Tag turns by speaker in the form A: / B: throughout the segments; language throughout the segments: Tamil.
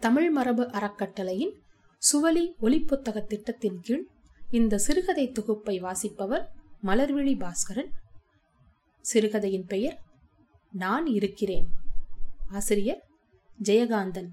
A: தமிழ் மரபு அறக்கட்டளையின் சுவலி ஒலிப்புத்தக திட்டத்தின் கீழ் இந்த சிறுகதை தொகுப்பை வாசிப்பவர் மலர்விழி பாஸ்கரன் சிறுகதையின் பெயர் நான் இருக்கிறேன் ஆசிரியர் ஜெயகாந்தன்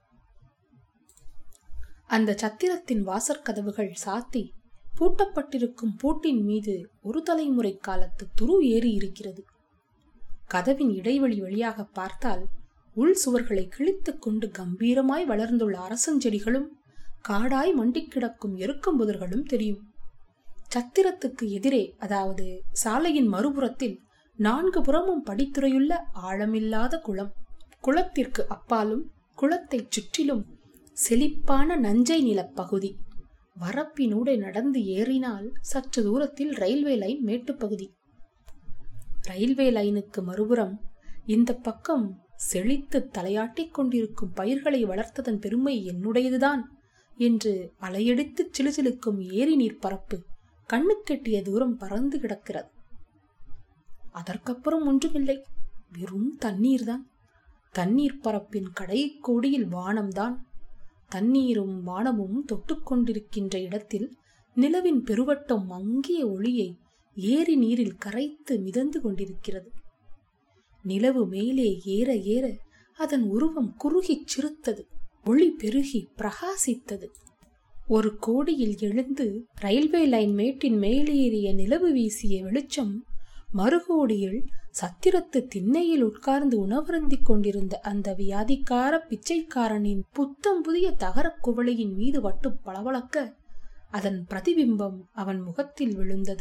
A: அந்த சத்திரத்தின் வாசற்கதவுகள் சாத்தி பூட்டப்பட்டிருக்கும் பூட்டின் மீது ஒரு தலைமுறை காலத்து துரு ஏறி இருக்கிறது கதவின் இடைவெளி வழியாக பார்த்தால் உள் சுவர்களை கிழித்துக் கொண்டு கம்பீரமாய் வளர்ந்துள்ள அரசஞ்செடிகளும் காடாய் மண்டிக் கிடக்கும் எருக்கம்புதர்களும் தெரியும் சத்திரத்துக்கு எதிரே அதாவது சாலையின் மறுபுறத்தில் நான்கு புறமும் படித்துறையுள்ள ஆழமில்லாத குளம் குளத்திற்கு அப்பாலும் குளத்தைச் சுற்றிலும் செழிப்பான நஞ்சை நிலப்பகுதி வரப்பினூடே நடந்து ஏறினால் சற்று தூரத்தில் ரயில்வே லைன் மேட்டுப்பகுதி ரயில்வே லைனுக்கு மறுபுறம் இந்த பக்கம் செழித்து தலையாட்டிக் கொண்டிருக்கும் பயிர்களை வளர்த்ததன் பெருமை என்னுடையதுதான் என்று அலையடித்து சிலுசிலுக்கும் ஏரி நீர் பரப்பு கண்ணுக்கெட்டிய தூரம் பறந்து கிடக்கிறது அதற்கப்புறம் ஒன்றுமில்லை வெறும் தண்ணீர்தான் தண்ணீர் பரப்பின் கடைக்கோடியில் வானம்தான் தண்ணீரும் வானமும் தொட்டுக்கொண்டிருக்கின்ற இடத்தில் நிலவின் பெருவட்டம் மங்கிய ஒளியை ஏரி நீரில் கரைத்து மிதந்து கொண்டிருக்கிறது நிலவு மேலே ஏற ஏற அதன் உருவம் குறுகிச் சிறுத்தது ஒளி பெருகி பிரகாசித்தது ஒரு கோடியில் எழுந்து ரயில்வே லைன் மேட்டின் மேலேறிய நிலவு வீசிய வெளிச்சம் மறுகோடியில் சத்திரத்து திண்ணையில் உட்கார்ந்து உணவருந்திக் கொண்டிருந்த அந்த வியாதிக்கார பிச்சைக்காரனின் புத்தம் புதிய தகரக் குவளையின் மீது வட்டு பளபளக்க அதன் பிரதிபிம்பம் அவன் முகத்தில் விழுந்தது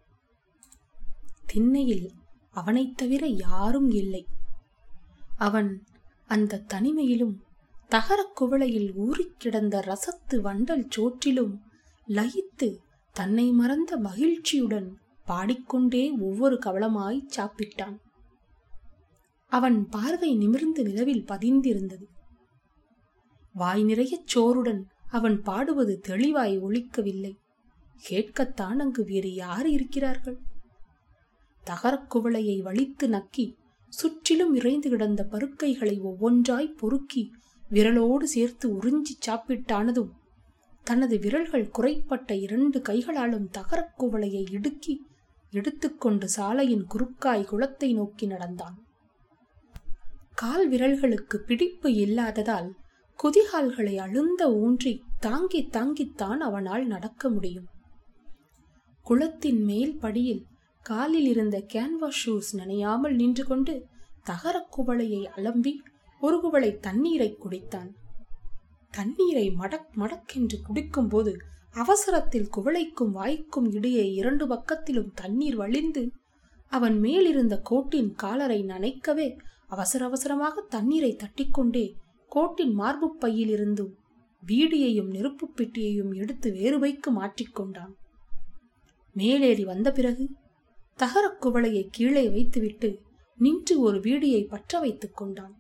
A: திண்ணையில் அவனைத் தவிர யாரும் இல்லை அவன் அந்த தனிமையிலும் தகரக் குவளையில் ஊறிக் கிடந்த ரசத்து வண்டல் சோற்றிலும் லயித்து தன்னை மறந்த மகிழ்ச்சியுடன் பாடிக்கொண்டே ஒவ்வொரு கவளமாய் சாப்பிட்டான் அவன் பார்வை நிமிர்ந்து நிலவில் பதிந்திருந்தது வாய் நிறையச் சோறுடன் அவன் பாடுவது தெளிவாய் ஒழிக்கவில்லை கேட்கத்தான் அங்கு வேறு யார் இருக்கிறார்கள் தகரக் குவளையை வலித்து நக்கி சுற்றிலும் இறைந்து கிடந்த பருக்கைகளை ஒவ்வொன்றாய் பொறுக்கி விரலோடு சேர்த்து உறிஞ்சி சாப்பிட்டானதும் தனது விரல்கள் குறைப்பட்ட இரண்டு கைகளாலும் தகரக் குவளையை இடுக்கி எடுத்துக்கொண்டு சாலையின் குறுக்காய் குளத்தை நோக்கி நடந்தான் கால் விரல்களுக்கு பிடிப்பு இல்லாததால் குதிகால்களை அழுந்த ஊன்றி தாங்கி தாங்கித்தான் அவனால் நடக்க முடியும் குளத்தின் மேல் படியில் காலில் இருந்த கேன்வாஸ் ஷூஸ் நனையாமல் நின்று கொண்டு தகரக் குவளையை அலம்பி ஒரு குவளை தண்ணீரை குடித்தான் தண்ணீரை மடக் மடக்கென்று குடிக்கும்போது அவசரத்தில் குவளைக்கும் வாய்க்கும் இடையே இரண்டு பக்கத்திலும் தண்ணீர் வழிந்து அவன் மேலிருந்த கோட்டின் காலரை நனைக்கவே அவசர அவசரமாக தண்ணீரை தட்டிக்கொண்டே கோட்டின் மார்பு பையிலிருந்து வீடியையும் நெருப்பு பெட்டியையும் எடுத்து வேறு வைக்கு மாற்றிக்கொண்டான் மேலேறி வந்த பிறகு தகரக் குவளையை கீழே வைத்துவிட்டு நின்று ஒரு வீடியை பற்ற வைத்துக் கொண்டான்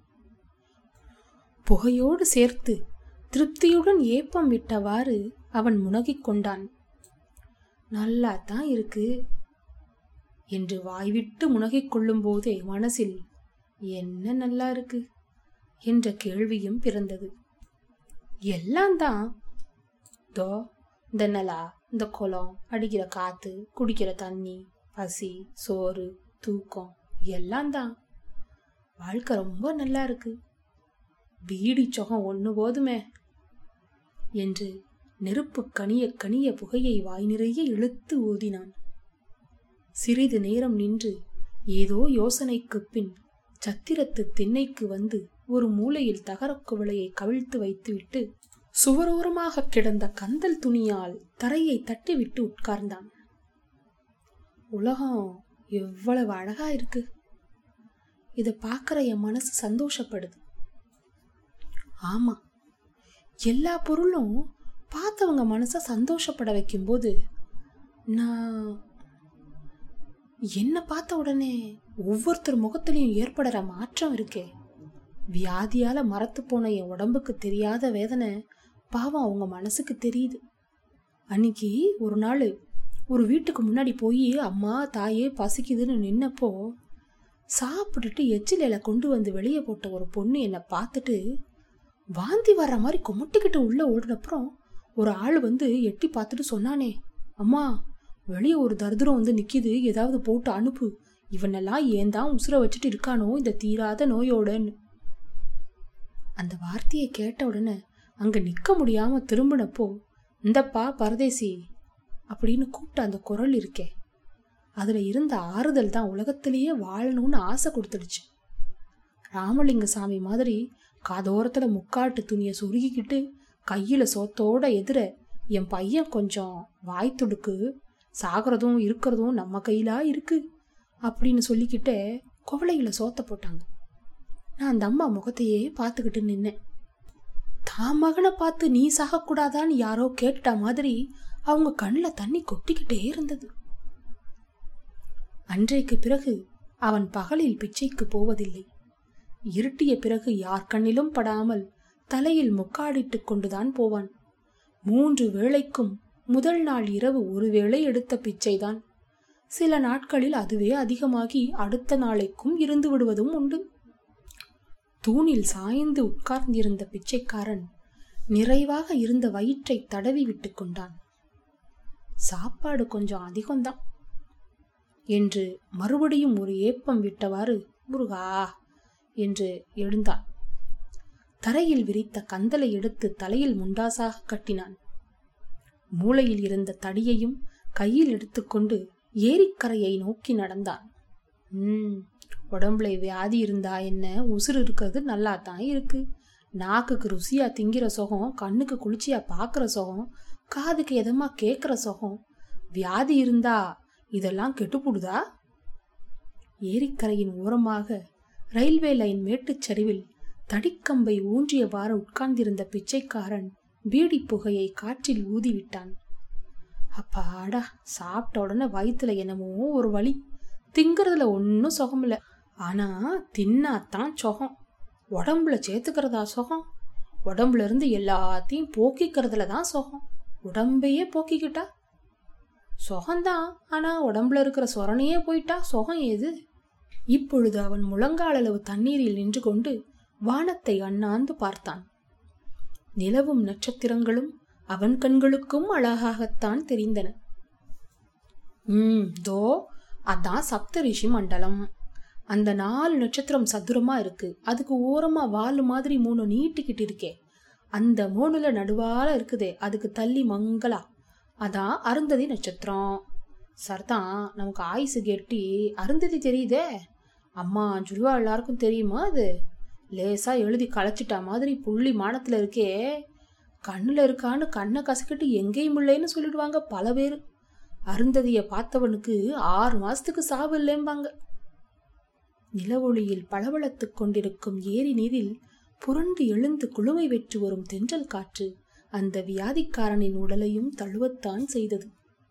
A: புகையோடு சேர்த்து திருப்தியுடன் ஏப்பம் விட்டவாறு அவன் முனகிக் கொண்டான் நல்லா தான் இருக்கு என்று வாய்விட்டு முனகிக் கொள்ளும் போதே மனசில் என்ன நல்லா இருக்கு என்ற கேள்வியும் பிறந்தது எல்லாம் தான் தோ இந்த நிலா இந்த குளம் அடிக்கிற காத்து குடிக்கிற தண்ணி பசி சோறு தூக்கம் எல்லாம் தான் வாழ்க்கை ரொம்ப நல்லா இருக்கு பீடி சொகம் ஒன்று போதுமே என்று நெருப்பு கனிய கனிய புகையை வாய் நிறைய இழுத்து ஊதினான் சிறிது நேரம் நின்று ஏதோ யோசனைக்குப் பின் சத்திரத்து திண்ணைக்கு வந்து ஒரு மூலையில் தகரக் குவளையை கவிழ்த்து வைத்துவிட்டு சுவரோரமாக கிடந்த கந்தல் துணியால் தரையை தட்டிவிட்டு உட்கார்ந்தான் உலகம் எவ்வளவு அழகா இருக்கு இதை பார்க்குற என் மனசு சந்தோஷப்படுது ஆமா எல்லா பொருளும் பார்த்தவங்க மனசை சந்தோஷப்பட வைக்கும்போது நான் என்ன பார்த்த உடனே ஒவ்வொருத்தர் முகத்திலையும் ஏற்படுற மாற்றம் இருக்கே வியாதியால மரத்து போன என் உடம்புக்கு தெரியாத வேதனை பாவம் அவங்க மனசுக்கு தெரியுது அன்னைக்கு ஒரு நாள் ஒரு வீட்டுக்கு முன்னாடி போய் அம்மா தாயே பசிக்குதுன்னு நின்னப்போ சாப்பிட்டுட்டு எச்சில் இலை கொண்டு வந்து வெளியே போட்ட ஒரு பொண்ணு என்னை பார்த்துட்டு வாந்தி வர்ற மாதிரி கொமட்டிக்கிட்டு உள்ள ஓடுனப்புறம் ஒரு ஆள் வந்து எட்டி பார்த்துட்டு சொன்னானே அம்மா வெளியே ஒரு தரித்திரம் வந்து நிக்கிது ஏதாவது போட்டு அனுப்பு இவனெல்லாம் ஏன் தான் உசுர வச்சுட்டு இருக்கானோ இந்த தீராத நோயோடன்னு அந்த வார்த்தையை கேட்ட உடனே அங்க நிக்க முடியாம திரும்பினப்போ இந்தப்பா பரதேசி அப்படின்னு கூப்பிட்ட அந்த குரல் இருக்கே அதுல இருந்த ஆறுதல் தான் உலகத்திலேயே வாழணும்னு ஆசை கொடுத்துடுச்சு ராமலிங்க சாமி மாதிரி காதோரத்துல முக்காட்டு துணியை சொருகிக்கிட்டு கையில சோத்தோட எதிர என் பையன் கொஞ்சம் வாய் துடுக்கு சாகிறதும் இருக்கிறதும் நம்ம கையிலா இருக்கு அப்படின்னு சொல்லிக்கிட்டே குவளையில சோத்த போட்டாங்க நான் அந்த அம்மா முகத்தையே பார்த்துக்கிட்டு நின்னேன் தான் மகனை பார்த்து நீ சாகக்கூடாதான்னு யாரோ கேட்ட மாதிரி அவங்க கண்ணில் தண்ணி கொட்டிக்கிட்டே இருந்தது அன்றைக்கு பிறகு அவன் பகலில் பிச்சைக்கு போவதில்லை இருட்டிய பிறகு யார் கண்ணிலும் படாமல் தலையில் முக்காடிட்டு கொண்டுதான் போவான் மூன்று வேளைக்கும் முதல் நாள் இரவு ஒரு வேளை எடுத்த பிச்சைதான் சில நாட்களில் அதுவே அதிகமாகி அடுத்த நாளைக்கும் இருந்து விடுவதும் உண்டு தூணில் சாய்ந்து உட்கார்ந்திருந்த பிச்சைக்காரன் நிறைவாக இருந்த வயிற்றை தடவி விட்டு கொண்டான் சாப்பாடு கொஞ்சம் அதிகம்தான் என்று மறுபடியும் ஒரு ஏப்பம் விட்டவாறு முருகா என்று எழுந்தான் தரையில் விரித்த கந்தலை எடுத்து தலையில் முண்டாசாக கட்டினான் மூளையில் இருந்த தடியையும் கையில் எடுத்துக்கொண்டு ஏரிக்கரையை நோக்கி நடந்தான் ம் உடம்புல வியாதி இருந்தா என்ன உசுறு இருக்கிறது நல்லா தான் இருக்கு நாக்குக்கு ருசியா திங்கிற சுகம் கண்ணுக்கு குளிர்ச்சியா பார்க்குற சுகம் காதுக்கு எதமா கேட்குற சுகம் வியாதி இருந்தா இதெல்லாம் கெட்டுப்புடுதா ஏரிக்கரையின் ஓரமாக ரயில்வே லைன் மேட்டுச் சரிவில் தடிக்கம்பை ஊன்றியவாறு உட்கார்ந்திருந்த பிச்சைக்காரன் பீடி புகையை காற்றில் ஊதிவிட்டான் அப்பாடா சாப்பிட்ட உடனே வயிற்றுல என்னமோ ஒரு வழி திங்கிறதுல ஒன்றும் சுகம் இல்லை ஆனா தின்னாத்தான் சுகம் உடம்புல சேர்த்துக்கிறதா சுகம் உடம்புல இருந்து எல்லாத்தையும் போக்கிக்கிறதுல தான் சுகம் உடம்பையே போக்கிக்கிட்டா சுகம்தான் ஆனா உடம்புல இருக்கிற சொரணையே போயிட்டா சுகம் ஏது இப்பொழுது அவன் முழங்கால் அளவு தண்ணீரில் நின்று கொண்டு வானத்தை அண்ணாந்து பார்த்தான் நிலவும் நட்சத்திரங்களும் அவன் கண்களுக்கும் அழகாகத்தான் தெரிந்தன ம் தோ அதான் சப்தரிஷி மண்டலம் அந்த நாலு நட்சத்திரம் சதுரமா இருக்கு அதுக்கு ஓரமா வால் மாதிரி மூணு நீட்டிக்கிட்டு இருக்கே அந்த மூணுல நடுவால இருக்குதே அதுக்கு தள்ளி மங்களா அதான் அருந்ததி நட்சத்திரம் சர்தான் நமக்கு ஆயுசு கெட்டி அருந்ததி தெரியுதே அம்மா ஜுல்வா எல்லாருக்கும் தெரியுமா அது லேசா எழுதி களைச்சிட்டா மாதிரி புள்ளி மானத்துல இருக்கே கண்ணுல இருக்கான்னு கண்ணை கசக்கிட்டு எங்கேயும் இல்லைன்னு சொல்லிடுவாங்க பல பேர் அருந்ததிய பார்த்தவனுக்கு ஆறு மாசத்துக்கு சாவு இல்லைம்பாங்க நிலவொளியில் பளபளத்துக் கொண்டிருக்கும் ஏரி நீரில் புரண்டு எழுந்து குழுமை வெற்று வரும் தென்றல் காற்று அந்த வியாதிக்காரனின் உடலையும் தழுவத்தான் செய்தது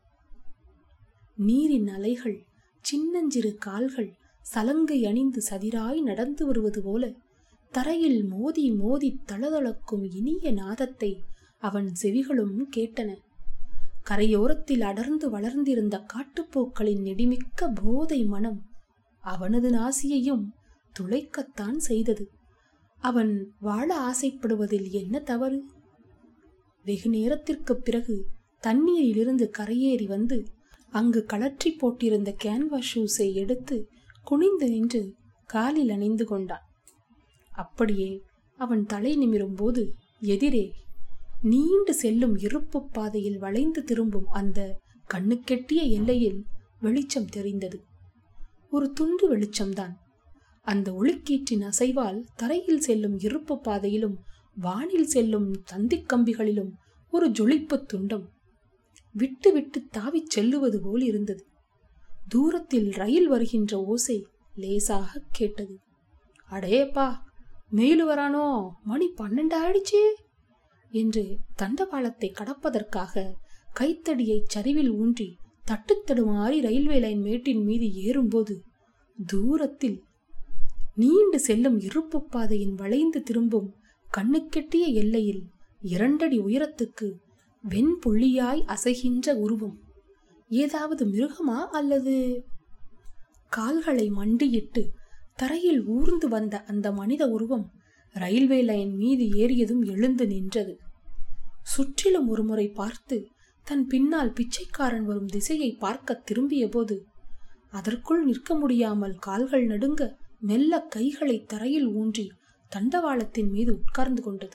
A: நீரின் அலைகள் சின்னஞ்சிறு கால்கள் சலங்கை அணிந்து சதிராய் நடந்து வருவது போல தரையில் மோதி மோதி தளதளக்கும் இனிய நாதத்தை அவன் செவிகளும் கேட்டன கரையோரத்தில் அடர்ந்து வளர்ந்திருந்த காட்டுப்பூக்களின் நெடிமிக்க போதை மனம் அவனது நாசியையும் துளைக்கத்தான் செய்தது அவன் வாழ ஆசைப்படுவதில் என்ன தவறு வெகு நேரத்திற்குப் பிறகு தண்ணீரிலிருந்து கரையேறி வந்து அங்கு கலற்றி போட்டிருந்த கேன்வாஸ் ஷூஸை எடுத்து குனிந்து நின்று காலில் அணிந்து கொண்டான் அப்படியே அவன் தலை நிமிரும் போது எதிரே நீண்டு செல்லும் இருப்பு பாதையில் வளைந்து திரும்பும் அந்த கண்ணுக்கெட்டிய எல்லையில் வெளிச்சம் தெரிந்தது ஒரு துண்டு வெளிச்சம்தான் அந்த ஒளிக்கீற்றின் அசைவால் தரையில் செல்லும் இருப்பு பாதையிலும் வானில் செல்லும் தந்திக் கம்பிகளிலும் ஒரு ஜொலிப்பு துண்டம் விட்டு விட்டு தாவிச் செல்லுவது போல் இருந்தது தூரத்தில் ரயில் வருகின்ற ஓசை லேசாக கேட்டது அடேப்பா மேலு வரானோ மணி பன்னெண்டு ஆயிடுச்சே என்று தண்டவாளத்தை கடப்பதற்காக கைத்தடியை சரிவில் ஊன்றி தட்டுத்தடுமாறி ரயில்வே லைன் மேட்டின் மீது ஏறும்போது தூரத்தில் நீண்டு செல்லும் இருப்பு பாதையின் வளைந்து திரும்பும் கண்ணுக்கெட்டிய எல்லையில் இரண்டடி உயரத்துக்கு வெண்புள்ளியாய் அசைகின்ற உருவம் ஏதாவது மிருகமா அல்லது கால்களை மண்டியிட்டு தரையில் ஊர்ந்து வந்த அந்த மனித உருவம் ரயில்வே லைன் மீது ஏறியதும் எழுந்து நின்றது சுற்றிலும் ஒருமுறை பார்த்து தன் பின்னால் பிச்சைக்காரன் வரும் திசையை பார்க்க திரும்பிய போது அதற்குள் நிற்க முடியாமல் கால்கள் நடுங்க மெல்ல கைகளை தரையில் ஊன்றி தண்டவாளத்தின் மீது உட்கார்ந்து கொண்டது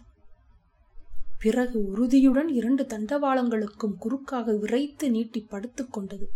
A: பிறகு உறுதியுடன் இரண்டு தண்டவாளங்களுக்கும் குறுக்காக விரைத்து நீட்டி படுத்துக் கொண்டது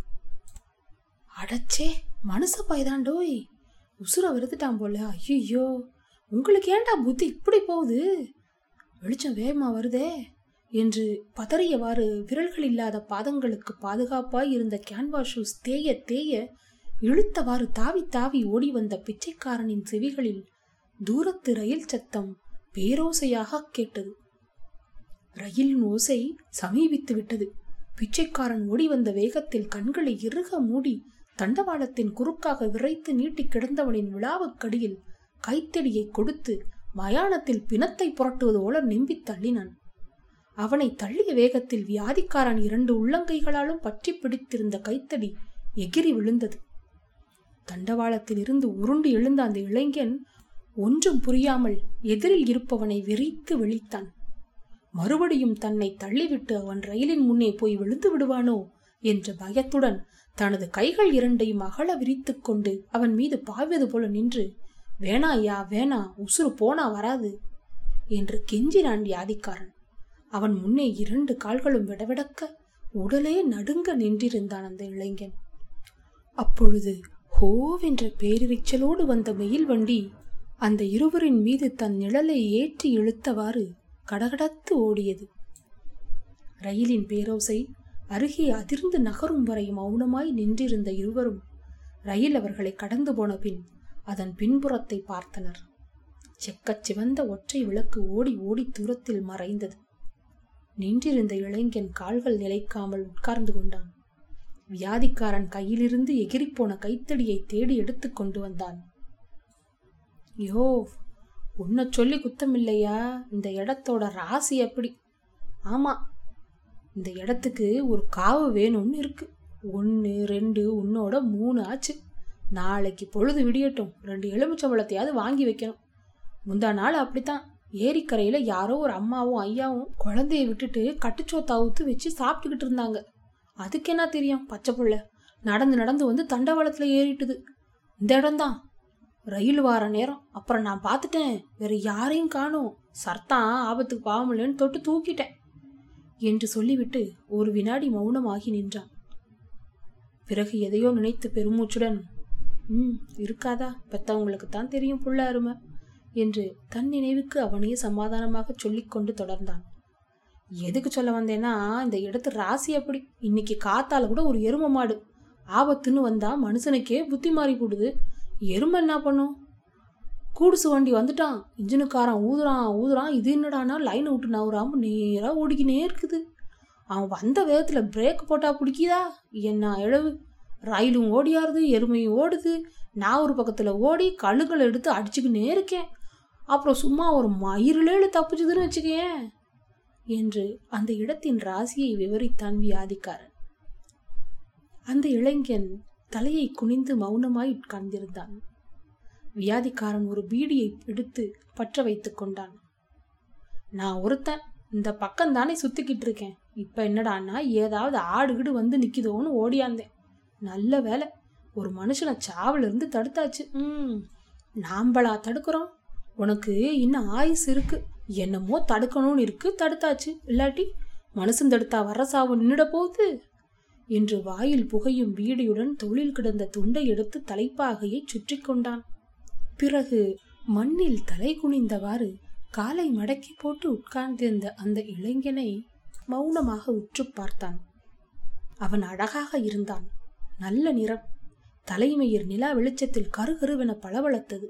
A: அடச்சே மனுஷ பாய்தாண்டோய் உசுர வருதுட்டான் போல ஐயோ உங்களுக்கு ஏன்டா புத்தி இப்படி போகுது வெளிச்சம் வேகமா வருதே என்று பதறியவாறு விரல்கள் இல்லாத பாதங்களுக்கு பாதுகாப்பாய் இருந்த கேன்வாஸ் ஷூஸ் தேய தேய இழுத்தவாறு தாவி தாவி ஓடி வந்த பிச்சைக்காரனின் செவிகளில் தூரத்து ரயில் சத்தம் பேரோசையாக கேட்டது ரயிலின் ஓசை சமீபித்து விட்டது பிச்சைக்காரன் ஓடி வந்த வேகத்தில் கண்களை இறுக மூடி தண்டவாளத்தின் குறுக்காக விரைத்து நீட்டி கிடந்தவனின் விழாவுக்கடியில் கைத்தடியை கொடுத்து மயானத்தில் பிணத்தை புரட்டுவது போல நிம்பி தள்ளினான் அவனை தள்ளிய வேகத்தில் வியாதிக்காரன் இரண்டு உள்ளங்கைகளாலும் பற்றி பிடித்திருந்த கைத்தடி எகிரி விழுந்தது தண்டவாளத்தில் இருந்து உருண்டு எழுந்த அந்த இளைஞன் ஒன்றும் புரியாமல் எதிரில் இருப்பவனை வெறித்து விழித்தான் மறுபடியும் தன்னை தள்ளிவிட்டு அவன் ரயிலின் முன்னே போய் விழுந்து விடுவானோ என்ற பயத்துடன் தனது கைகள் இரண்டையும் அகல விரித்துக் கொண்டு அவன் மீது பாய்வது போல நின்று வேணா ஐயா வேணா உசுறு போனா வராது என்று கெஞ்சினான் வியாதிக்காரன் அவன் முன்னே இரண்டு கால்களும் விடவிடக்க உடலே நடுங்க நின்றிருந்தான் அந்த இளைஞன் அப்பொழுது ஹோவென்ற பேரிரைச்சலோடு வந்த மெயில் வண்டி அந்த இருவரின் மீது தன் நிழலை ஏற்றி இழுத்தவாறு கடகடத்து ஓடியது ரயிலின் பேரோசை அருகே அதிர்ந்து நகரும் வரை மௌனமாய் நின்றிருந்த இருவரும் ரயில் அவர்களை கடந்து போன பின் அதன் பின்புறத்தை பார்த்தனர் செக்கச் சிவந்த ஒற்றை விளக்கு ஓடி ஓடி தூரத்தில் மறைந்தது நின்றிருந்த இளைஞன் கால்கள் நிலைக்காமல் உட்கார்ந்து கொண்டான் வியாதிக்காரன் கையிலிருந்து எகிரிப்போன கைத்தடியை தேடி எடுத்து கொண்டு வந்தான் யோ உன்னை சொல்லி குத்தமில்லையா இந்த இடத்தோட ராசி எப்படி ஆமா இந்த இடத்துக்கு ஒரு காவு வேணும்னு இருக்கு ஒன்று ரெண்டு உன்னோட மூணு ஆச்சு நாளைக்கு பொழுது விடியட்டும் ரெண்டு எலுமிச்சம்பழத்தையாவது வாங்கி வைக்கணும் முந்தா நாள் அப்படித்தான் ஏரிக்கரையில யாரோ ஒரு அம்மாவும் ஐயாவும் குழந்தைய விட்டுட்டு கட்டுச்சோத்தை அவுத்து வச்சு சாப்பிட்டுக்கிட்டு இருந்தாங்க அதுக்கு என்ன தெரியும் பச்சை புள்ள நடந்து நடந்து வந்து தண்டவாளத்துல ஏறிட்டுது இந்த இடம்தான் ரயில் வார நேரம் அப்புறம் நான் பார்த்துட்டேன் வேற யாரையும் காணும் சர்தான் ஆபத்துக்கு பாவமில்லைன்னு தொட்டு தூக்கிட்டேன் என்று சொல்லிவிட்டு ஒரு வினாடி மௌனமாகி நின்றான் பிறகு எதையோ நினைத்து பெருமூச்சுடன் ம் இருக்காதா பெத்தவங்களுக்கு தான் தெரியும் புள்ள அருமை என்று தன் நினைவுக்கு அவனே சமாதானமாக சொல்லிக்கொண்டு தொடர்ந்தான் எதுக்கு சொல்ல வந்தேன்னா இந்த இடத்து ராசி அப்படி இன்னைக்கு காத்தால கூட ஒரு எரும மாடு ஆபத்துன்னு வந்தா மனுஷனுக்கே புத்தி மாறி போடுது எருமை என்ன பண்ணும் கூடுசு வண்டி வந்துட்டான் இன்ஜினுக்காரன் ஊதுறான் ஊதுறான் இது என்னடானா லைனை விட்டு நவுறாம நேரா ஓடிக்கினே இருக்குது அவன் வந்த வேகத்துல பிரேக் போட்டா பிடிக்குதா என்ன இழவு ரயிலும் ஓடியாருது எருமையும் ஓடுது நான் ஒரு பக்கத்துல ஓடி கழுகளை எடுத்து அடிச்சுக்கினே இருக்கேன் அப்புறம் சும்மா ஒரு மயிரிலேழு தப்பிச்சுதுன்னு வச்சுக்கேன் என்று அந்த இடத்தின் ராசியை விவரித்தான் வியாதிக்காரன் அந்த இளைஞன் தலையை குனிந்து மௌனமாய் உட்கார்ந்திருந்தான் வியாதிக்காரன் ஒரு பீடியை எடுத்து பற்ற வைத்துக் கொண்டான் நான் ஒருத்தன் இந்த பக்கம் தானே சுத்திக்கிட்டு இருக்கேன் இப்ப என்னடான்னா ஏதாவது ஆடுகிடு வந்து நிக்குதோன்னு ஓடியாந்தேன் நல்ல வேலை ஒரு மனுஷனை சாவில இருந்து தடுத்தாச்சு ம் நாம்பளா தடுக்கிறோம் உனக்கு இன்னும் ஆயுஸ் இருக்கு என்னமோ தடுக்கணும்னு இருக்கு தடுத்தாச்சு இல்லாட்டி மனுஷன் தடுத்தா வர சாவு நின்னுட போகுது என்று வாயில் புகையும் வீடியுடன் தொழில் கிடந்த துண்டை எடுத்து தலைப்பாகையை சுற்றி கொண்டான் பிறகு மண்ணில் தலை குனிந்தவாறு காலை மடக்கி போட்டு உட்கார்ந்திருந்த அந்த இளைஞனை மௌனமாக உற்று பார்த்தான் அவன் அழகாக இருந்தான் நல்ல நிறம் தலைமயிர் நிலா வெளிச்சத்தில் கருகருவென பளபளத்தது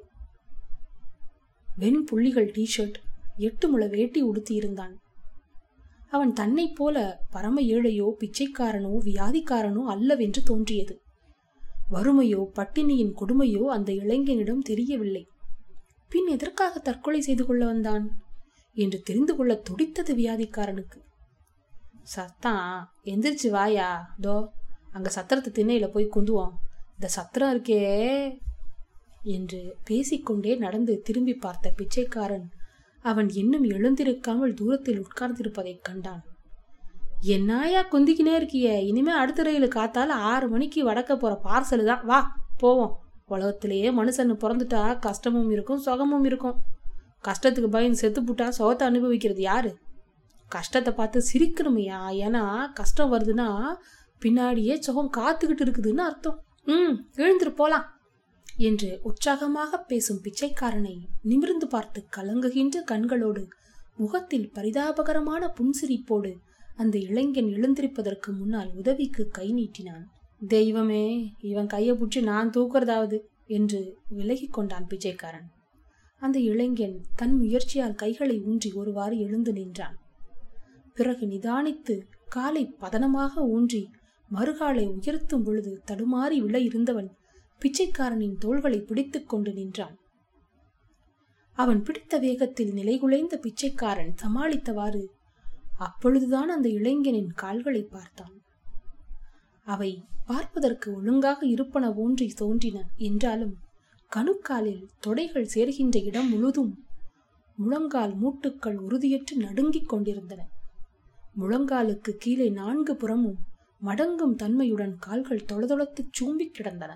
A: வெண் புள்ளிகள் டிஷர்ட் எட்டு முள வேட்டி உடுத்தியிருந்தான் அவன் தன்னைப் போல பரம ஏழையோ பிச்சைக்காரனோ வியாதிக்காரனோ அல்லவென்று தோன்றியது வறுமையோ பட்டினியின் கொடுமையோ அந்த இளைஞனிடம் தெரியவில்லை பின் எதற்காக தற்கொலை செய்து கொள்ள வந்தான் என்று தெரிந்து கொள்ள துடித்தது வியாதிக்காரனுக்கு சத்தான் எந்திரிச்சு வாயா தோ அங்க சத்திரத்து திண்ணையில போய் குந்துவோம் இந்த சத்திரம் இருக்கே என்று பேசிக்கொண்டே நடந்து திரும்பி பார்த்த பிச்சைக்காரன் அவன் இன்னும் எழுந்திருக்காமல் தூரத்தில் உட்கார்ந்திருப்பதைக் கண்டான் என்னாயா குந்திக்கினே இருக்கிய இனிமே அடுத்த ரயில் காத்தால ஆறு மணிக்கு வடக்க போற பார்சலு தான் வா போவோம் உலகத்திலேயே மனுஷன் பிறந்துட்டா கஷ்டமும் இருக்கும் சுகமும் இருக்கும் கஷ்டத்துக்கு பயந்து செத்து புட்டா சுகத்தை அனுபவிக்கிறது யாரு கஷ்டத்தை பார்த்து சிரிக்கணுமையா ஏன்னா கஷ்டம் வருதுன்னா பின்னாடியே சுகம் காத்துக்கிட்டு இருக்குதுன்னு அர்த்தம் ம் எழுந்துரு போலாம் என்று உற்சாகமாக பேசும் பிச்சைக்காரனை நிமிர்ந்து பார்த்து கலங்குகின்ற கண்களோடு முகத்தில் பரிதாபகரமான புன்சிரிப்போடு அந்த இளைஞன் எழுந்திருப்பதற்கு முன்னால் உதவிக்கு கை நீட்டினான் தெய்வமே இவன் கையை பிடிச்சி நான் தூக்குறதாவது என்று விலகிக் கொண்டான் பிச்சைக்காரன் அந்த இளைஞன் தன் முயற்சியால் கைகளை ஊன்றி ஒருவாறு எழுந்து நின்றான் பிறகு நிதானித்து காலை பதனமாக ஊன்றி மறுகாலை உயர்த்தும் பொழுது தடுமாறி விழ இருந்தவன் பிச்சைக்காரனின் தோள்களை பிடித்துக் கொண்டு நின்றான் அவன் பிடித்த வேகத்தில் நிலைகுலைந்த பிச்சைக்காரன் சமாளித்தவாறு அப்பொழுதுதான் அந்த இளைஞனின் கால்களை பார்த்தான் அவை பார்ப்பதற்கு ஒழுங்காக இருப்பன ஊன்றி தோன்றின என்றாலும் கணுக்காலில் தொடைகள் சேர்கின்ற இடம் முழுதும் முழங்கால் மூட்டுக்கள் உறுதியற்று நடுங்கிக் கொண்டிருந்தன முழங்காலுக்கு கீழே நான்கு புறமும் மடங்கும் தன்மையுடன் கால்கள் தொளதொளத்து சூம்பிக் கிடந்தன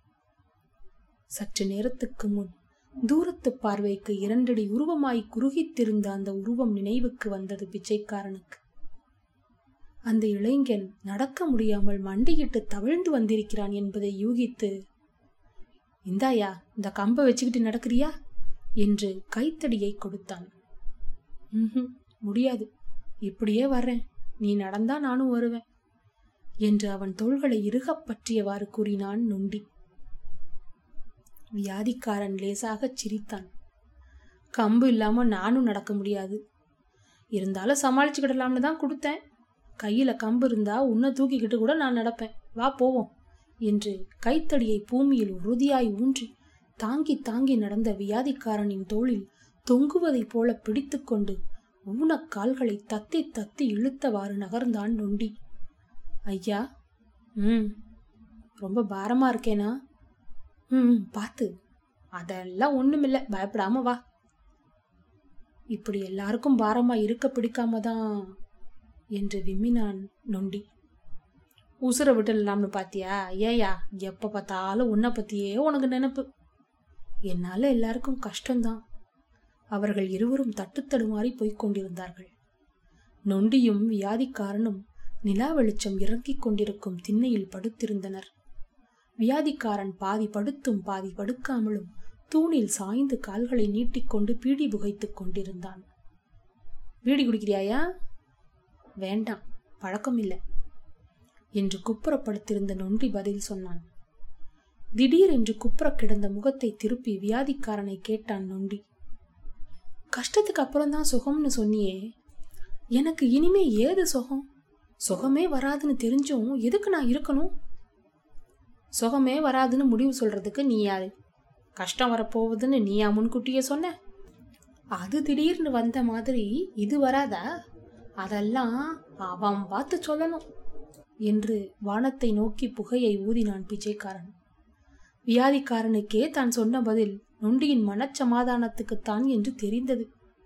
A: சற்று நேரத்துக்கு முன் தூரத்து பார்வைக்கு இரண்டடி உருவமாய் குறுகித்திருந்த அந்த உருவம் நினைவுக்கு வந்தது பிச்சைக்காரனுக்கு அந்த இளைஞன் நடக்க முடியாமல் மண்டியிட்டு தவிழ்ந்து வந்திருக்கிறான் என்பதை யூகித்து இந்தாயா இந்த கம்பை வச்சுக்கிட்டு நடக்கிறியா என்று கைத்தடியை கொடுத்தான் ம்ஹும் முடியாது இப்படியே வர்றேன் நீ நடந்தா நானும் வருவேன் என்று அவன் தோள்களை இறுகப் பற்றியவாறு கூறினான் நொண்டி வியாதிக்காரன் லேசாகச் சிரித்தான் கம்பு இல்லாம நானும் நடக்க முடியாது இருந்தாலும் சமாளிச்சுக்கிடலாம்னு தான் கொடுத்தேன் கையில கம்பு இருந்தா உன்னை தூக்கிக்கிட்டு கூட நான் நடப்பேன் வா போவோம் என்று கைத்தடியை பூமியில் உறுதியாய் ஊன்றி தாங்கி தாங்கி நடந்த வியாதிக்காரனின் தோளில் தொங்குவதைப் போல பிடித்துக்கொண்டு ஊனக் கால்களை தத்தி தத்தி இழுத்தவாறு நகர்ந்தான் நொண்டி ஐயா ம் ரொம்ப பாரமா இருக்கேனா ம் பார்த்து அதெல்லாம் ஒண்ணுமில்ல பயப்படாம வா இப்படி எல்லாருக்கும் பாரமா இருக்க பிடிக்காம தான் என்று விம்மினான் நொண்டி உசுர விட்டுடலாம்னு பாத்தியா ஏயா எப்ப பார்த்தாலும் உன்னை பத்தியே உனக்கு நினைப்பு என்னால எல்லாருக்கும் கஷ்டம்தான் அவர்கள் இருவரும் தட்டுத்தடுமாறி போய்க் கொண்டிருந்தார்கள் நொண்டியும் வியாதிக்காரனும் நிலா வெளிச்சம் இறங்கிக் கொண்டிருக்கும் திண்ணையில் படுத்திருந்தனர் வியாதிக்காரன் பாதி படுத்தும் பாதி படுக்காமலும் தூணில் சாய்ந்து கால்களை நீட்டிக்கொண்டு பீடி புகைத்துக் கொண்டிருந்தான் பீடி குடிக்கிறியாயா வேண்டாம் பழக்கம் இல்லை என்று குப்புறப்படுத்திருந்த நொண்டி பதில் சொன்னான் திடீரென்று குப்புற கிடந்த முகத்தை திருப்பி வியாதிக்காரனை கேட்டான் நொண்டி கஷ்டத்துக்கு அப்புறம்தான் சுகம்னு சொன்னியே எனக்கு இனிமே ஏது சுகம் சுகமே வராதுன்னு தெரிஞ்சும் எதுக்கு நான் இருக்கணும் சுகமே வராதுன்னு முடிவு சொல்றதுக்கு நீ யாரு கஷ்டம் வரப்போகுதுன்னு நீயா முன்கூட்டியே சொன்ன அது திடீர்னு வந்த மாதிரி இது வராதா அதெல்லாம் அவன் பார்த்து சொல்லணும் என்று வானத்தை நோக்கி புகையை ஊதினான் பிச்சைக்காரன் வியாதிக்காரனுக்கே தான் சொன்ன பதில் நொண்டியின் மனச்சமாதானத்துக்குத்தான் என்று தெரிந்தது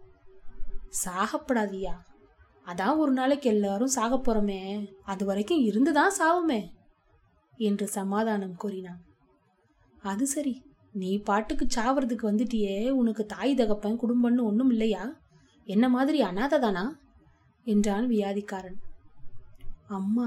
A: சாகப்படாதியா அதான் ஒரு நாளைக்கு எல்லாரும் சாக போறோமே அது வரைக்கும் இருந்துதான் சாவுமே என்று சமாதானம் கூறினான் அது சரி நீ பாட்டுக்கு சாவறதுக்கு வந்துட்டியே உனக்கு தாய் தகப்பன் குடும்பம்னு ஒண்ணும் இல்லையா என்ன மாதிரி அனாதை தானா என்றான் வியாதிக்காரன் அம்மா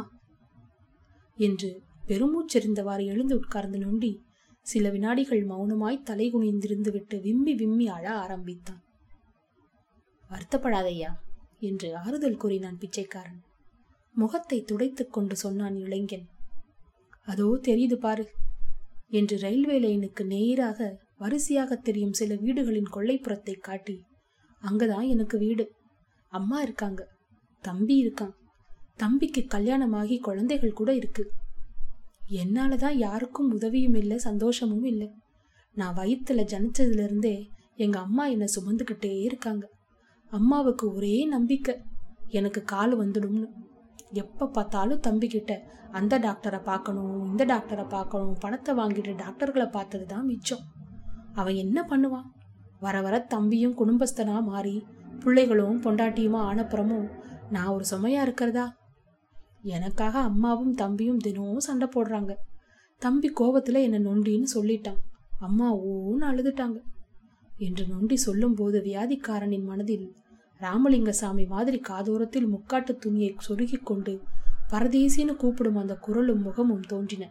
A: என்று பெருமூச்செறிந்தவாறு எழுந்து உட்கார்ந்து நொண்டி சில வினாடிகள் மௌனமாய் தலை குனிந்திருந்து விட்டு விம்மி விம்மி அழ ஆரம்பித்தான் வருத்தப்படாதையா என்று ஆறுதல் கூறினான் பிச்சைக்காரன் முகத்தை துடைத்துக் கொண்டு சொன்னான் இளைஞன் அதோ தெரியுது பாரு என்று ரயில்வே லைனுக்கு நேராக வரிசையாக தெரியும் சில வீடுகளின் கொள்ளைப்புறத்தை காட்டி அங்கதான் எனக்கு வீடு அம்மா இருக்காங்க தம்பி இருக்கான் தம்பிக்கு கல்யாணமாகி குழந்தைகள் கூட இருக்கு என்னாலதான் யாருக்கும் உதவியும் இல்லை சந்தோஷமும் இல்லை நான் வயிற்றுல ஜனிச்சதுல இருந்தே எங்க அம்மா என்னை சுமந்துக்கிட்டே இருக்காங்க அம்மாவுக்கு ஒரே நம்பிக்கை எனக்கு கால் வந்துடும்னு எப்ப பார்த்தாலும் தம்பிக்கிட்ட அந்த டாக்டரை பார்க்கணும் இந்த டாக்டரை பார்க்கணும் பணத்தை வாங்கிட்டு டாக்டர்களை பார்த்தது தான் மிச்சம் அவன் என்ன பண்ணுவான் வர வர தம்பியும் குடும்பஸ்தனா மாறி பிள்ளைகளும் பொண்டாட்டியுமா ஆனப்புறமும் நான் ஒரு சுமையா இருக்கிறதா எனக்காக அம்மாவும் தம்பியும் தினமும் சண்டை போடுறாங்க தம்பி கோபத்துல என்னை நொண்டின்னு சொல்லிட்டான் அம்மா ஓன்னு அழுதுட்டாங்க என்று நொண்டி சொல்லும்போது வியாதிக்காரனின் மனதில் ராமலிங்கசாமி மாதிரி காதோரத்தில் முக்காட்டு துணியை சொருகிக் கொண்டு பரதேசின்னு கூப்பிடும் அந்த குரலும் முகமும் தோன்றின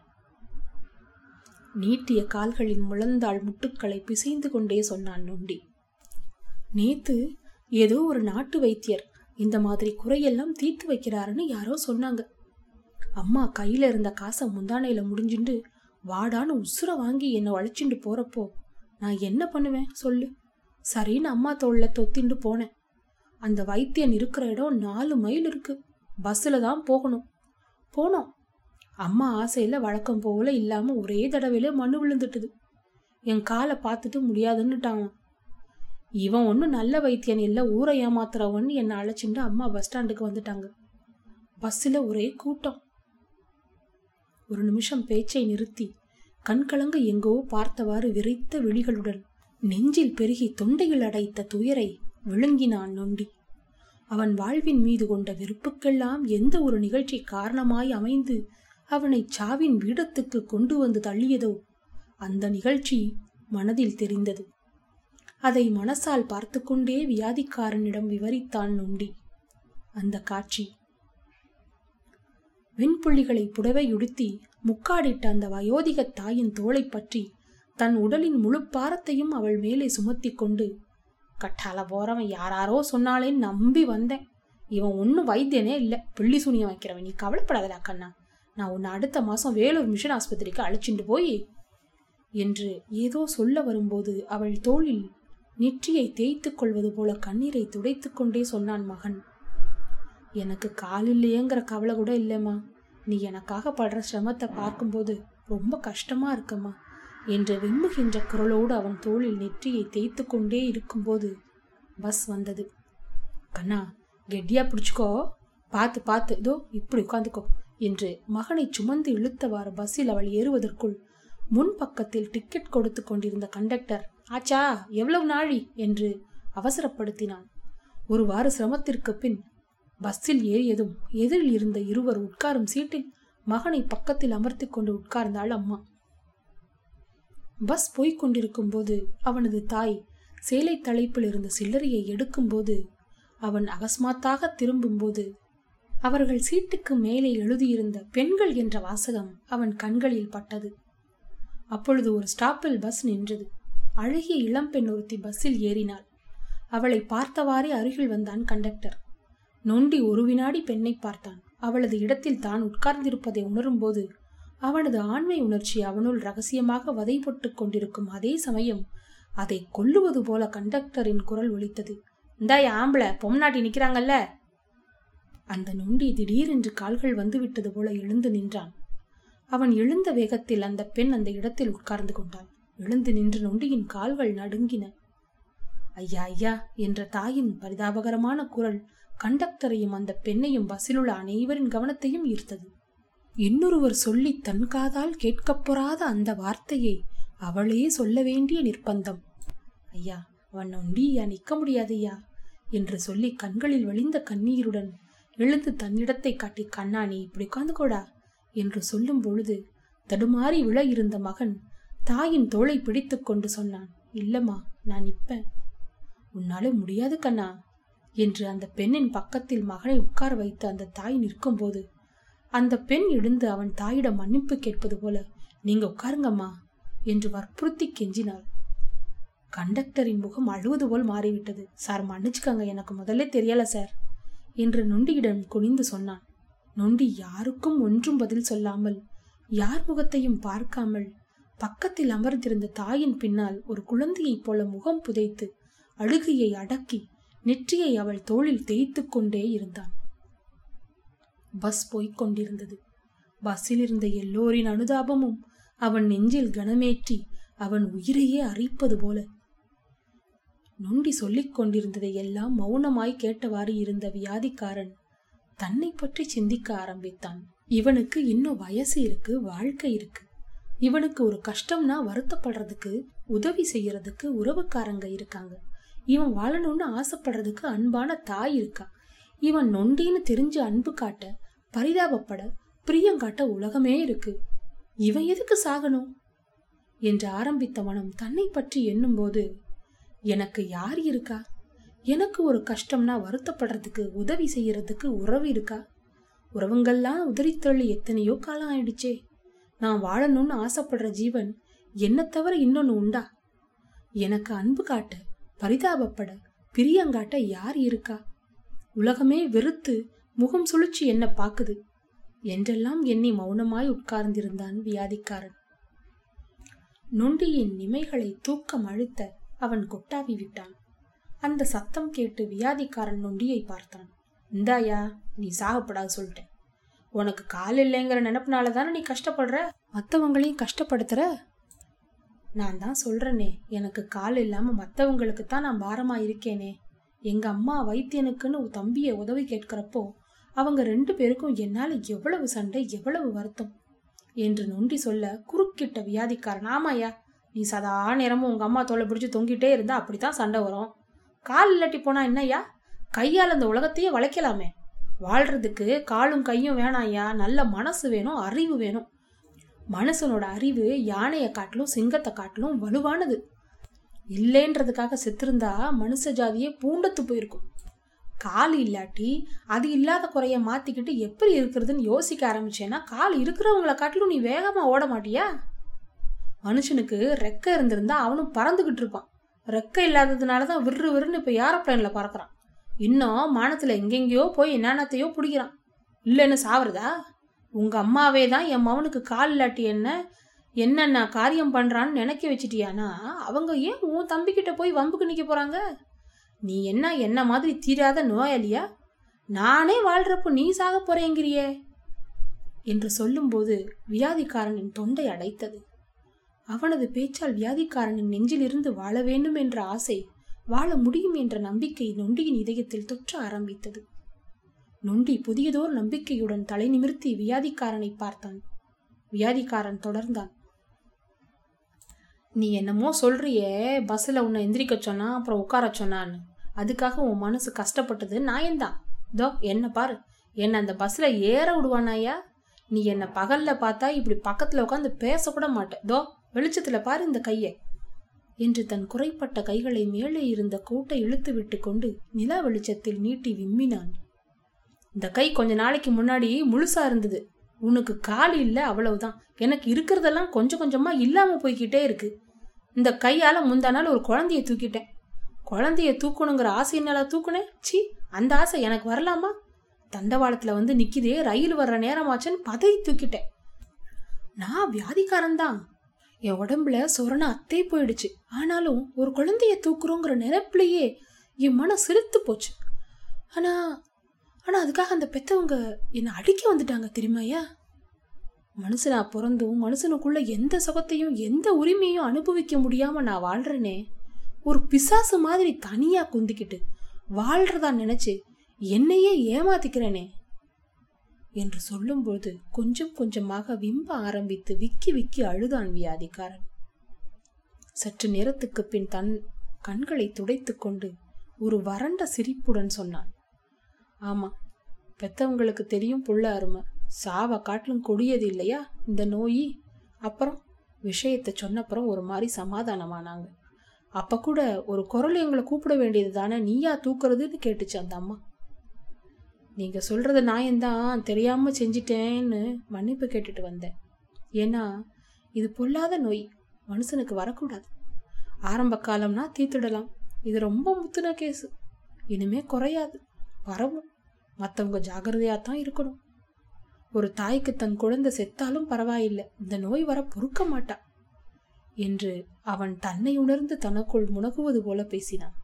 A: நீட்டிய கால்களின் முழந்தாள் முட்டுக்களை பிசைந்து கொண்டே சொன்னான் நொண்டி நேத்து ஏதோ ஒரு நாட்டு வைத்தியர் இந்த மாதிரி குறையெல்லாம் தீர்த்து வைக்கிறாருன்னு யாரோ சொன்னாங்க அம்மா கையில இருந்த காசை முந்தானையில முடிஞ்சுண்டு வாடான்னு உசுர வாங்கி என்னை அழைச்சிட்டு போறப்போ நான் என்ன பண்ணுவேன் சொல்லு சரின்னு அம்மா தோல்ல தொத்திண்டு போனேன் அந்த வைத்தியன் இருக்கிற இடம் நாலு மைல் இருக்கு பஸ்ஸில் தான் போகணும் போனோம் அம்மா ஆசையில வழக்கம் போல இல்லாம ஒரே தடவையில மண்ணு விழுந்துட்டுது என் காலை பார்த்துட்டு முடியாதுன்னுட்டான் இவன் ஒன்றும் நல்ல வைத்தியன் இல்லை ஊரை ஏமாத்துறவன்னு என்னை அழைச்சிட்டு அம்மா பஸ் ஸ்டாண்டுக்கு வந்துட்டாங்க பஸ்ஸில் ஒரே கூட்டம் ஒரு நிமிஷம் பேச்சை நிறுத்தி கண்கலங்க எங்கோ பார்த்தவாறு விரைத்த விழிகளுடன் நெஞ்சில் பெருகி தொண்டையில் அடைத்த துயரை விழுங்கினான் நொண்டி அவன் வாழ்வின் மீது கொண்ட வெறுப்புக்கெல்லாம் எந்த ஒரு நிகழ்ச்சி காரணமாய் அமைந்து அவனை சாவின் பீடத்துக்கு கொண்டு வந்து தள்ளியதோ அந்த நிகழ்ச்சி மனதில் தெரிந்தது அதை மனசால் பார்த்து கொண்டே வியாதிக்காரனிடம் விவரித்தான் நொண்டி அந்த காட்சி வெண்புள்ளிகளை புடவையுடுத்தி முக்காடிட்ட அந்த வயோதிக தாயின் தோளை பற்றி தன் உடலின் முழு பாரத்தையும் அவள் மேலே சுமத்தி கொண்டு கட்டால போறவன் யாராரோ சொன்னாலேன்னு நம்பி வந்தேன் இவன் ஒன்றும் வைத்தியனே இல்லை பிள்ளி சூனியம் வைக்கிறவன் நீ கவலைப்படாதடா கண்ணா நான் உன்னை அடுத்த மாசம் வேலூர் மிஷன் ஆஸ்பத்திரிக்கு அழைச்சிட்டு போய் என்று ஏதோ சொல்ல வரும்போது அவள் தோளில் நெற்றியை தேய்த்துக் கொள்வது போல கண்ணீரை துடைத்துக் கொண்டே சொன்னான் மகன் எனக்கு கால் இல்லையேங்கிற கவலை கூட இல்லைம்மா நீ எனக்காக படுற சிரமத்தை பார்க்கும்போது ரொம்ப கஷ்டமா இருக்கம்மா என்று விம்முகின்ற குரலோடு அவன் தோளில் நெற்றியை தேய்த்து கொண்டே இருக்கும்போது பஸ் வந்தது கண்ணா கெட்டியா பிடிச்சுக்கோ பார்த்து பார்த்து இதோ இப்படி உட்காந்துக்கோ என்று மகனை சுமந்து இழுத்தவாறு பஸ்ஸில் அவள் ஏறுவதற்குள் முன் பக்கத்தில் டிக்கெட் கொடுத்து கொண்டிருந்த கண்டக்டர் ஆச்சா எவ்வளவு நாழி என்று அவசரப்படுத்தினான் ஒருவாறு சிரமத்திற்கு பின் பஸ்ஸில் ஏறியதும் எதிரில் இருந்த இருவர் உட்காரும் சீட்டில் மகனை பக்கத்தில் அமர்த்தி கொண்டு உட்கார்ந்தாள் அம்மா பஸ் போய்க் கொண்டிருக்கும் போது அவனது தாய் சேலை தலைப்பில் இருந்த சில்லறையை எடுக்கும்போது அவன் அகஸ்மாத்தாக திரும்பும்போது அவர்கள் சீட்டுக்கு மேலே எழுதியிருந்த பெண்கள் என்ற வாசகம் அவன் கண்களில் பட்டது அப்பொழுது ஒரு ஸ்டாப்பில் பஸ் நின்றது அழகிய இளம்பெண் ஒருத்தி பஸ்ஸில் ஏறினாள் அவளை பார்த்தவாறே அருகில் வந்தான் கண்டக்டர் நொண்டி ஒரு வினாடி பெண்ணை பார்த்தான் அவளது இடத்தில் தான் உட்கார்ந்திருப்பதை உணரும்போது அவனது ஆண்மை உணர்ச்சி அவனுள் ரகசியமாக வதைபட்டு கொண்டிருக்கும் அதே சமயம் அதை கொல்லுவது போல கண்டக்டரின் குரல் ஒலித்தது இந்தாய் ஆம்பளை பொம்நாட்டி நிக்கிறாங்கல்ல அந்த நொண்டி திடீரென்று கால்கள் வந்துவிட்டது போல எழுந்து நின்றான் அவன் எழுந்த வேகத்தில் அந்த பெண் அந்த இடத்தில் உட்கார்ந்து கொண்டாள் எழுந்து நின்று நொண்டியின் கால்கள் நடுங்கின ஐயா ஐயா என்ற தாயின் பரிதாபகரமான குரல் கண்டக்டரையும் அந்த பெண்ணையும் பஸ்ஸிலுள்ள அனைவரின் கவனத்தையும் ஈர்த்தது இன்னொருவர் சொல்லி தன் காதால் கேட்கப் பொறாத அந்த வார்த்தையை அவளே சொல்ல வேண்டிய நிர்பந்தம் ஐயா அவன் நொண்டியா நிற்க முடியாதையா என்று சொல்லி கண்களில் வழிந்த கண்ணீருடன் எழுந்து தன்னிடத்தை காட்டி கண்ணா நீ இப்படி உட்கார்ந்துக்கோடா என்று சொல்லும் பொழுது தடுமாறி விழ இருந்த மகன் தாயின் தோளை பிடித்து கொண்டு சொன்னான் இல்லம்மா நான் நிப்பேன் உன்னால முடியாது கண்ணா என்று அந்த பெண்ணின் பக்கத்தில் மகனை உட்கார வைத்து அந்த தாய் நிற்கும்போது அந்த பெண் எழுந்து அவன் தாயிடம் மன்னிப்பு கேட்பது போல நீங்க உட்காருங்கம்மா என்று வற்புறுத்தி கெஞ்சினாள் கண்டக்டரின் முகம் அழுவது போல் மாறிவிட்டது சார் மன்னிச்சுக்கங்க எனக்கு முதல்ல தெரியல சார் என்று நொண்டியிடம் குனிந்து சொன்னான் நொண்டி யாருக்கும் ஒன்றும் பதில் சொல்லாமல் யார் முகத்தையும் பார்க்காமல் பக்கத்தில் அமர்ந்திருந்த தாயின் பின்னால் ஒரு குழந்தையைப் போல முகம் புதைத்து அழுகையை அடக்கி நெற்றியை அவள் தோளில் தேய்த்து கொண்டே இருந்தான் பஸ் போய்க் கொண்டிருந்தது பஸ்ஸில் இருந்த எல்லோரின் அனுதாபமும் அவன் நெஞ்சில் கனமேற்றி அவன் உயிரையே அரிப்பது போல நொண்டி சொல்லிக் கொண்டிருந்ததை எல்லாம் மௌனமாய் கேட்டவாறு இருந்த வியாதிக்காரன் தன்னை பற்றி சிந்திக்க ஆரம்பித்தான் இவனுக்கு இன்னும் வயசு இருக்கு வாழ்க்கை இருக்கு இவனுக்கு ஒரு கஷ்டம்னா வருத்தப்படுறதுக்கு உதவி செய்யறதுக்கு உறவுக்காரங்க இருக்காங்க இவன் வாழணும்னு ஆசைப்படுறதுக்கு அன்பான தாய் இருக்கா இவன் நொண்டின்னு தெரிஞ்சு அன்பு காட்ட பரிதாபப்பட பிரியங்காட்ட உலகமே இருக்கு இவன் எதுக்கு சாகணும் என்று ஆரம்பித்த மனம் தன்னை பற்றி எண்ணும்போது எனக்கு யார் இருக்கா எனக்கு ஒரு கஷ்டம்னா வருத்தப்படுறதுக்கு உதவி செய்யறதுக்கு உறவு இருக்கா உறவுங்கள்லாம் உதறித்தள்ளி எத்தனையோ காலம் ஆயிடுச்சே நான் வாழணும்னு ஆசைப்படுற ஜீவன் என்ன தவிர இன்னொன்னு உண்டா எனக்கு அன்பு காட்ட பரிதாபப்பட பிரியங்காட்ட யார் இருக்கா உலகமே வெறுத்து முகம் சுழிச்சு என்ன பாக்குது என்றெல்லாம் எண்ணி மௌனமாய் உட்கார்ந்திருந்தான் வியாதிக்காரன் நொண்டியின் நிமைகளை தூக்கம் அழுத்த அவன் கொட்டாவி விட்டான் அந்த சத்தம் கேட்டு வியாதிக்காரன் நொண்டியை பார்த்தான் இந்தாயா நீ சாகப்படாது சொல்லிட்டேன் உனக்கு கால் இல்லைங்கிற நினப்புனால தானே நீ கஷ்டப்படுற மற்றவங்களையும் கஷ்டப்படுத்துற நான் தான் சொல்றேனே எனக்கு கால் இல்லாம மற்றவங்களுக்கு தான் நான் பாரமா இருக்கேனே எங்க அம்மா வைத்தியனுக்குன்னு ஒரு தம்பியை உதவி கேட்கிறப்போ அவங்க ரெண்டு பேருக்கும் என்னால எவ்வளவு சண்டை எவ்வளவு வருத்தம் என்று நொண்டி சொல்ல குறுக்கிட்ட வியாதிக்காரன் ஆமாயா நீ சதா நேரமும் உங்க அம்மா தோலை பிடிச்சு தொங்கிட்டே இருந்தா அப்படித்தான் சண்டை வரும் கால் இல்லாட்டி போனா என்னய்யா கையால் அந்த உலகத்தையே வளைக்கலாமே வாழ்றதுக்கு காலும் கையும் வேணாம்யா நல்ல மனசு வேணும் அறிவு வேணும் மனுஷனோட அறிவு யானையை காட்டிலும் சிங்கத்தை காட்டிலும் வலுவானது இல்லைன்றதுக்காக செத்திருந்தா மனுஷ ஜாதியே பூண்டத்து போயிருக்கும் கால் இல்லாட்டி அது இல்லாத குறைய மாத்திக்கிட்டு எப்படி இருக்கிறதுன்னு யோசிக்க ஆரம்பிச்சேன்னா கால் இருக்கிறவங்கள காட்டிலும் நீ வேகமா ஓட மாட்டியா மனுஷனுக்கு ரெக்க இருந்திருந்தா அவனும் பறந்துகிட்டு இருப்பான் ரெக்க இல்லாததுனால தான் விறு விறுன்னு இப்போ ஏரோப்ளைன்ல பறக்கிறான் இன்னும் மானத்துல எங்கெங்கேயோ போய் என்னென்னத்தையோ பிடிக்கிறான் இல்லைன்னு சாவறதா உங்க அம்மாவே தான் என் மவனுக்கு கால் இல்லாட்டி என்ன என்னென்ன காரியம் பண்றான்னு நினைக்க வச்சிட்டியானா அவங்க ஏன் உன் தம்பிக்கிட்ட போய் வம்புக்கு நிக்க போறாங்க நீ என்ன என்ன மாதிரி தீராத நோயாளியா நானே வாழ்றப்போ நீ சாக போறேங்கிறியே என்று சொல்லும்போது வியாதிக்காரனின் தொண்டை அடைத்தது அவனது பேச்சால் வியாதிக்காரனின் நெஞ்சிலிருந்து வாழ வேண்டும் என்ற ஆசை வாழ முடியும் என்ற நம்பிக்கை நொண்டியின் இதயத்தில் தொற்ற ஆரம்பித்தது நொண்டி புதியதோர் நம்பிக்கையுடன் தலை நிமிர்த்தி வியாதிக்காரனை பார்த்தான் வியாதிக்காரன் தொடர்ந்தான் நீ என்னமோ சொல்றியே பஸ்ஸில் உன்னை எந்திரிக்க சொன்னா அப்புறம் உட்கார சொன்னான்னு அதுக்காக உன் மனசு கஷ்டப்பட்டது நாயந்தான் தோ என்ன பாரு என்ன அந்த பஸ்ஸில் ஏற விடுவானாயா நீ என்ன பகல்ல பார்த்தா இப்படி பக்கத்தில் உட்காந்து பேசக்கூட மாட்டேன் தோ வெளிச்சத்தில் பாரு இந்த கையை என்று தன் குறைப்பட்ட கைகளை மேலே இருந்த கூட்டை இழுத்து விட்டு கொண்டு நிலா வெளிச்சத்தில் நீட்டி விம்மினான் இந்த கை கொஞ்ச நாளைக்கு முன்னாடி முழுசா இருந்தது உனக்கு கால் இல்ல அவ்வளவுதான் எனக்கு இருக்கிறதெல்லாம் கொஞ்சம் கொஞ்சமா இல்லாம போய்கிட்டே இருக்கு இந்த கையால முந்தா நாள் ஒரு குழந்தைய தூக்கிட்டேன் குழந்தைய தூக்கணுங்கிற ஆசையினால தூக்குனேன் சி அந்த ஆசை எனக்கு வரலாமா தண்டவாளத்துல வந்து நிக்குதே ரயில் வர்ற நேரமாச்சுன்னு பதவி தூக்கிட்டேன் நான் வியாதிக்காரன் தான் என் உடம்புல சொரண அத்தே போயிடுச்சு ஆனாலும் ஒரு குழந்தைய தூக்குறோங்கிற நினைப்புலயே என் மனம் சிரித்து போச்சு ஆனா ஆனா அதுக்காக அந்த பெத்தவங்க என்னை அடிக்க வந்துட்டாங்க தெரியுமாயா மனுஷனா பிறந்தும் மனுஷனுக்குள்ள எந்த சுகத்தையும் எந்த உரிமையும் அனுபவிக்க முடியாம நான் வாழ்றேனே ஒரு பிசாசு மாதிரி தனியா குந்திக்கிட்டு வாழ்றதா நினைச்சு என்னையே ஏமாத்திக்கிறேனே என்று சொல்லும்போது கொஞ்சம் கொஞ்சமாக விம்ப ஆரம்பித்து விக்கி விக்கி அழுதான் வியாதிக்காரன் சற்று நேரத்துக்கு பின் தன் கண்களை துடைத்து கொண்டு ஒரு வறண்ட சிரிப்புடன் சொன்னான் ஆமா பெத்தவங்களுக்கு தெரியும் புள்ள அருமை சாவ காட்டிலும் கொடியது இல்லையா இந்த நோய் அப்புறம் விஷயத்தை சொன்னப்புறம் ஒரு மாதிரி சமாதானமானாங்க அப்ப கூட ஒரு குரல் எங்களை கூப்பிட வேண்டியது தானே நீயா தூக்குறதுன்னு கேட்டுச்சு அந்த அம்மா நீங்க சொல்றது நாயந்தான் தெரியாம செஞ்சிட்டேன்னு மன்னிப்பு கேட்டுட்டு வந்தேன் ஏன்னா இது பொல்லாத நோய் மனுஷனுக்கு வரக்கூடாது ஆரம்ப காலம்னா தீத்துடலாம் இது ரொம்ப முத்துன கேஸு இனிமே குறையாது பரவும் மற்றவங்க ஜாகிரதையா தான் இருக்கணும் ஒரு தாய்க்கு தன் குழந்தை செத்தாலும் பரவாயில்லை இந்த நோய் வர பொறுக்க மாட்டா என்று அவன் தன்னை உணர்ந்து தனக்குள் முனகுவது போல பேசினான்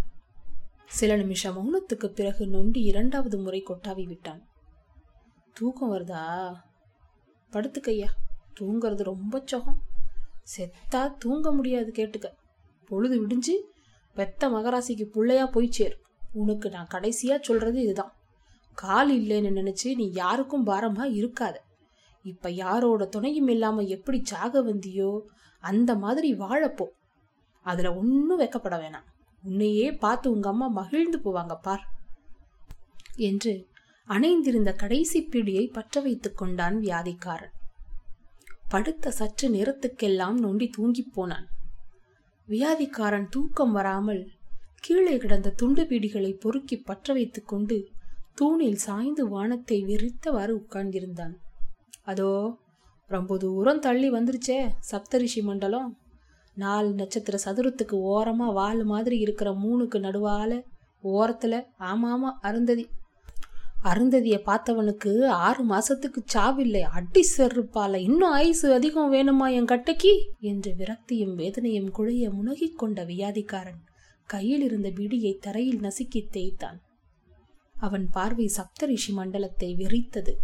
A: சில நிமிஷம் மௌனத்துக்கு பிறகு நொண்டி இரண்டாவது முறை கொட்டாவி விட்டான் தூக்கம் வருதா படுத்துக்கையா தூங்குறது ரொம்ப சுகம் செத்தா தூங்க முடியாது கேட்டுக்க பொழுது விடிஞ்சு பெத்த மகராசிக்கு புள்ளையா போய் சேர் உனக்கு நான் கடைசியா சொல்றது இதுதான் கால் இல்லைன்னு நினைச்சு நீ யாருக்கும் பாரமா இருக்காத இப்ப யாரோட துணையும் இல்லாம எப்படி சாக வந்தியோ அந்த மாதிரி வாழப்போ அதுல ஒன்னும் வெக்கப்பட வேணாம் உன்னையே பார்த்து உங்க அம்மா மகிழ்ந்து போவாங்க பார் என்று அணைந்திருந்த கடைசி பீடியை பற்ற வைத்துக் கொண்டான் வியாதிக்காரன் படுத்த சற்று நேரத்துக்கெல்லாம் நொண்டி தூங்கிப் போனான் வியாதிக்காரன் தூக்கம் வராமல் கீழே கிடந்த துண்டு பீடிகளை பொறுக்கி பற்ற வைத்துக் கொண்டு தூணில் சாய்ந்து வானத்தை விரித்தவாறு உட்கார்ந்திருந்தான் அதோ ரொம்ப தூரம் தள்ளி வந்துருச்சே சப்தரிஷி மண்டலம் நாலு நட்சத்திர சதுரத்துக்கு ஓரமா வால் மாதிரி இருக்கிற மூணுக்கு நடுவால ஓரத்துல ஆமாமா அருந்ததி அருந்ததிய பார்த்தவனுக்கு ஆறு மாசத்துக்கு சாவில்லை அடி செருப்பால இன்னும் ஆயுசு அதிகம் வேணுமா என் கட்டைக்கு என்று விரக்தியும் வேதனையும் குழைய முனகிக் கொண்ட வியாதிக்காரன் கையில் இருந்த பிடியை தரையில் நசுக்கி தேய்த்தான் அவன் பார்வை சப்தரிஷி மண்டலத்தை விரித்தது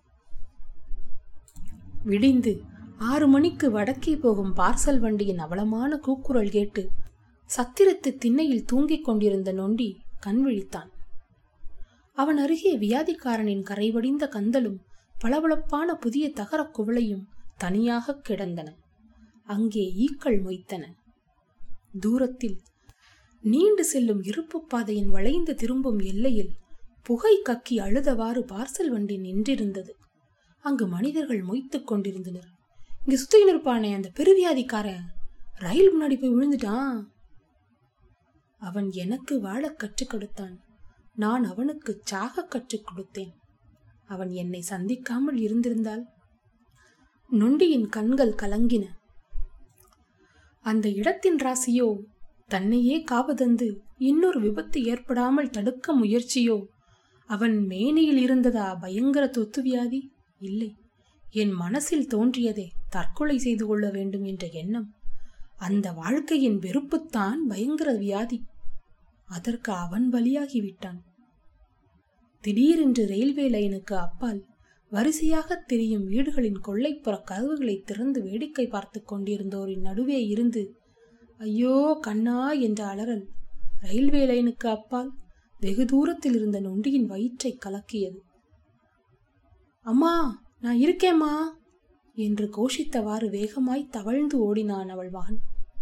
A: விடிந்து ஆறு மணிக்கு வடக்கே போகும் பார்சல் வண்டியின் அவலமான கூக்குரல் கேட்டு சத்திரத்து திண்ணையில் தூங்கிக் கொண்டிருந்த நொண்டி கண் விழித்தான் அவன் அருகே வியாதிக்காரனின் கரைவடிந்த கந்தலும் பளபளப்பான புதிய தகரக் குவளையும் தனியாக கிடந்தன அங்கே ஈக்கள் மொய்த்தன தூரத்தில் நீண்டு செல்லும் இருப்பு பாதையின் வளைந்து திரும்பும் எல்லையில் புகை கக்கி அழுதவாறு பார்சல் வண்டி நின்றிருந்தது அங்கு மனிதர்கள் மொய்த்துக் கொண்டிருந்தனர் இங்க சுத்தின்னு இருப்பானே அந்த பெருவியாதிக்காரன் ரயில் முன்னாடி போய் விழுந்துட்டான் அவன் எனக்கு வாழக் கற்றுக் கொடுத்தான் நான் அவனுக்கு சாக கற்றுக் கொடுத்தேன் அவன் என்னை சந்திக்காமல் இருந்திருந்தால் நொண்டியின் கண்கள் கலங்கின அந்த இடத்தின் ராசியோ தன்னையே காவதந்து இன்னொரு விபத்து ஏற்படாமல் தடுக்க முயற்சியோ அவன் மேனியில் இருந்ததா பயங்கர தொத்து வியாதி இல்லை என் மனசில் தோன்றியதே தற்கொலை செய்து கொள்ள வேண்டும் என்ற எண்ணம் அந்த வாழ்க்கையின் வெறுப்புத்தான் பயங்கர வியாதி அதற்கு அவன் பலியாகிவிட்டான் திடீரென்று ரயில்வே லைனுக்கு அப்பால் வரிசையாக தெரியும் வீடுகளின் கொள்ளைப்புற கதவுகளை திறந்து வேடிக்கை பார்த்து கொண்டிருந்தோரின் நடுவே இருந்து ஐயோ கண்ணா என்ற அலறல் ரயில்வே லைனுக்கு அப்பால் வெகு தூரத்தில் இருந்த நொண்டியின் வயிற்றை கலக்கியது அம்மா நான் இருக்கேம்மா என்று கோஷித்தவாறு வேகமாய் தவழ்ந்து ஓடினான் அவள் மகன்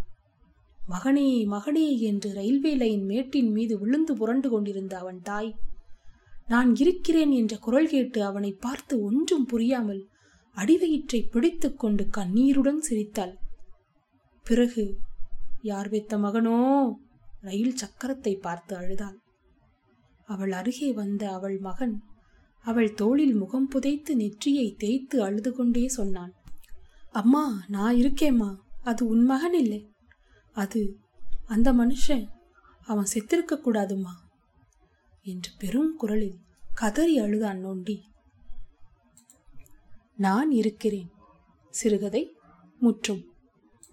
A: மகனே மகனே என்று ரயில்வே லைன் மேட்டின் மீது விழுந்து புரண்டு கொண்டிருந்த அவன் தாய் நான் இருக்கிறேன் என்ற குரல் கேட்டு அவனை பார்த்து ஒன்றும் புரியாமல் அடிவயிற்றை பிடித்துக் கொண்டு கண்ணீருடன் சிரித்தாள் பிறகு யார் பெத்த மகனோ ரயில் சக்கரத்தை பார்த்து அழுதாள் அவள் அருகே வந்த அவள் மகன் அவள் தோளில் முகம் புதைத்து நெற்றியை தேய்த்து அழுது கொண்டே சொன்னான் அம்மா நான் இருக்கேம்மா அது உன் மகன் இல்லை அது அந்த மனுஷன் அவன் செத்திருக்க கூடாதும்மா என்று பெரும் குரலில் கதறி அழுதான் நோண்டி நான் இருக்கிறேன் சிறுகதை முற்றும்